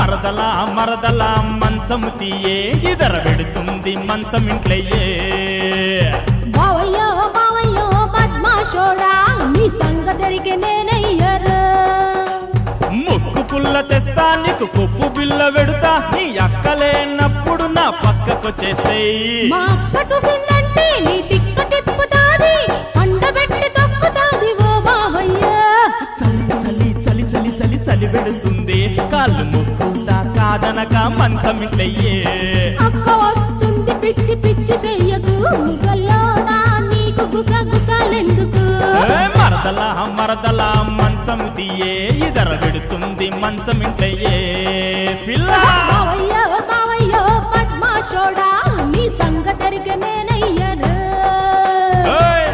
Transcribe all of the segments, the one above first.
మరదల మరదల మంచము తీయే ఇదర పెడుతుంది మంచం ఇంట్లయ్యే బావయ్యో బావయ్యో పద్మాషోడా నీ సంగతరికి నేనయ్యరు ముక్కు పుల్ల తెస్తా నీకు కొప్పు బిల్ల పెడుతా నీ అక్కలేనప్పుడు నా పక్కకొచ్చేసేయి మా అక్క చూసిందంటే నీ తిక్క తిప్పుతాది పండబెట్టి తొక్కుతాది ఓ బావయ్యా చలి చలి చలి చలి చలి పెడుతుంది కాళ్ళు ముక్కుంటా కాదనక మంచం ఇంట్లయ్యే అక్క వస్తుంది పిచ్చి పిచ్చి చెయ్యకు ముగల్లోనా నీకు గుస గుసలెందుకు ఏ మరదల మరదల మంచం తీయే ఇదర పెడుతుంది మంచం ఇంట్లయ్యే పిల్ల బావయ్యో బావయ్యో పద్మాషోడా నీ సంగతరికి నేనయ్యరు ఓయ్!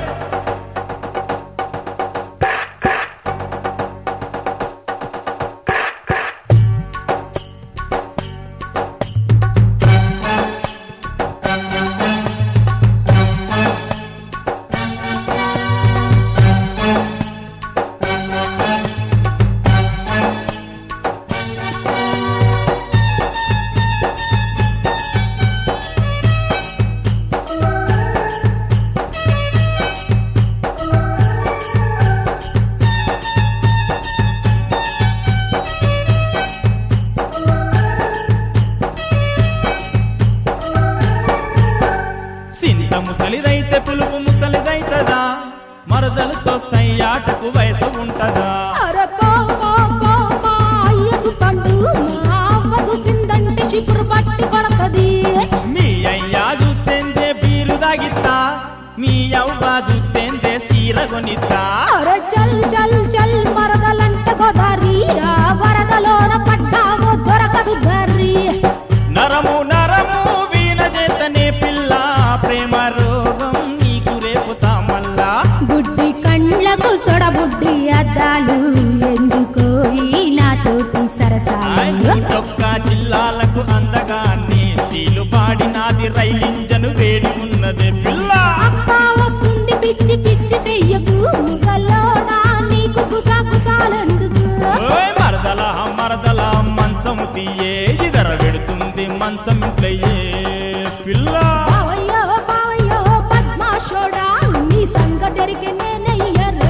సింత ముసలిదైతే పులుపు ముసలిదైతదా మరదలతో సయ్యాటకు వయసు ఉంటదా అరకో కో కో మా అయ్యకు తండు మా అవ్వ చూసిందంటే చిపురు పట్టి పడతది మీ అయ్యా చూస్తేందే బీరు దాగిత్తా మీ అవ్వ చూస్తేందే సీర కొనిత్తా అర చల్ చల్ చల్ మరదలంట గోదారి ఆ వరదలోన పడ్డావో దొరకదు గర్రి నరము నరము వీణ చేతనే పిల్ల ప్రేమ రోగం నీకు రేపుతా మల్లా గుడ్డి కండ్లకు సొడబుడ్డి అద్దాలు ఎందుకో ఈ నాతోటి సరసాలు నూటొక్క జిల్లాలకు అందగానే తీలు పాడినాది రైలింజను వేడి ఉన్నదే పిల్ల అక్క వస్తుంది పిచ్చి పిచ్చి చెయ్యకు ముగల్లోనా నీకు గుసా గుసాలెందుకు ఓయ్ మరదల మరదల మంచము తీయే ఇదర పెడుతుంది మంచం ఇంట్లయ్యే పిల్ల బావయ్యో బావయ్యో పద్మాషోడా నీ సంగతరికి నేనయ్యరు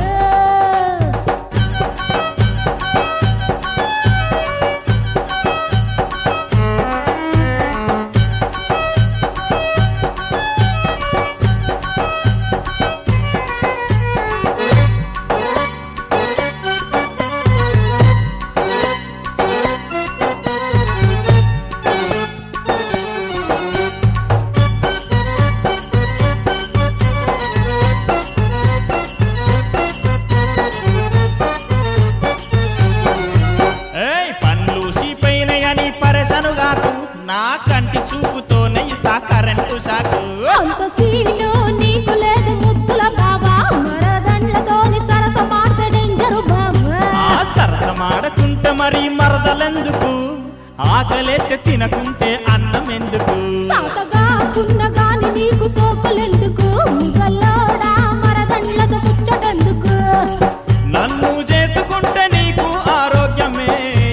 ఏయ్ పండ్లు సీపైనయని పరేషనుగాకు నా కంటి చూపుతోనే ఇస్తా కరెంటు షాకు అంత సీను నీకు లేదు ముద్దుల బాబా మరదండ్లతోని సరస మాట డేంజరు బాబా ఆ సరసమాడకుంటే మరి మరదలెందుకు ఆకలేస్తే తినకుంటే అన్నం ఎందుకు తాతగా కున్న గాని నీకు సోకలెందుకు ముగల్లోడా మరదండ్లతో ముచ్చటెందుకు నన్ను చేసుకుంటే నీకు ఆరోగ్యమే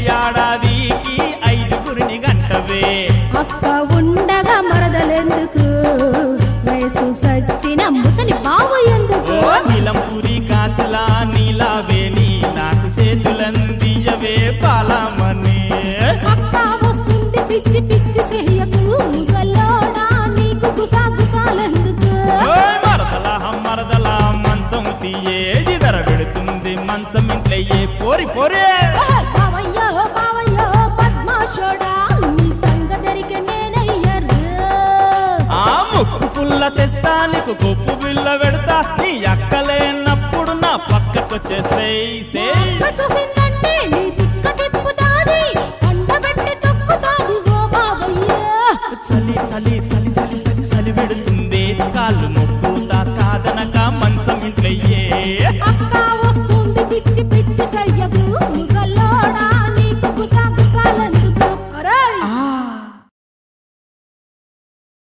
ఏడాదికి ఐదుగురిని గంటవే అక్క ఉండగా మరదలెందుకు వయసు సచ్చిన ముసలి బావు ఎందుకు ఓ నీలంపూరి కాచలా నీలావేని నాకు చేతులందియవే పాలమని అక్క వస్తుంది పిచ్చి పిచ్చి చెయ్యకు ముసల్లోడా నీకు గుసా గుసాలెందుకు ఓయ్ మరదల మరదల మంచం తీయే ధర పెడుతుంది మంచం ఇంట్లయ్యే పోరి పోరే బావయ్యో బావయ్యో పద్మాషోడా నీ సంగతరికి నేనయ్యరు ఆ ముక్కు పుల్ల తెస్తా నీకు కొప్పు బిల్ల పెడతా నీ అక్కలేనప్పుడు నా పక్కకొచ్చేసేయ్ సేయ్ అక్క చూసిందంటే నీ తిక్క తిప్పుతాది కండబెట్టి తొక్కుతాది ఓ బావయ్యా చలి చలి చలి చలి చలి చలి పెడుతుంది కాళ్ళు మొక్కుతా కాదనక మంచం ఇంట్లయ్యే అక్క వస్తుంది పిచ్చి పిచ్చి